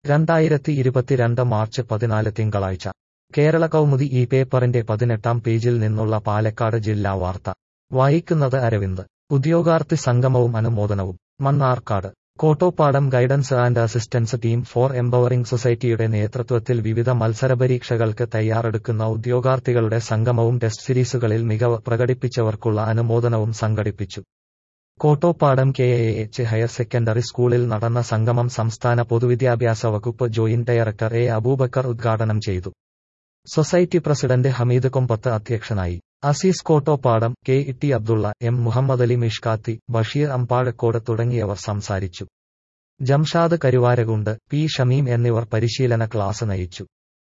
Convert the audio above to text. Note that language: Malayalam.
രണ്ടായിരത്തി ഇരുപത്തിരണ്ട് മാർച്ച് പതിനാല് തിങ്കളാഴ്ച കേരള കൗമുദി ഈ പേപ്പറിന്റെ പതിനെട്ടാം പേജിൽ നിന്നുള്ള പാലക്കാട് ജില്ലാ വാർത്ത വായിക്കുന്നത് അരവിന്ദ് ഉദ്യോഗാർത്ഥി സംഗമവും അനുമോദനവും Mannarkkad Kottopadam guidance and assistance team for empowering സൊസൈറ്റിയുടെ നേതൃത്വത്തിൽ വിവിധ മത്സരപരീക്ഷകൾക്ക് തയ്യാറെടുക്കുന്ന ഉദ്യോഗാർത്ഥികളുടെ സംഗമവും ടെസ്റ്റ് സീരീസുകളിൽ മികവ് പ്രകടിപ്പിച്ചവർക്കുള്ള അനുമോദനവും സംഘടിപ്പിച്ചു Kottopadam K A H higher secondary സ്കൂളിൽ നടന്ന സംഗമം സംസ്ഥാന പൊതുവിദ്യാഭ്യാസ വകുപ്പ് ജോയിന്റ് ഡയറക്ടർ എ അബൂബക്കർ ഉദ്ഘാടനം ചെയ്തു സൊസൈറ്റി പ്രസിഡന്റ് ഹമീദ് കൊമ്പത്ത് അധ്യക്ഷനായി അസീസ് കോട്ടോപ്പാടം കെ ഇട്ടി അബ്ദുള്ള എം മുഹമ്മദ് അലി മിഷ്കാത്തി ബഷീർ അമ്പാഴക്കോട് തുടങ്ങിയവർ സംസാരിച്ചു ജംഷാദ് കരുവാരകുണ്ട് പി ഷമീം എന്നിവർ പരിശീലന ക്ലാസ് നയിച്ചു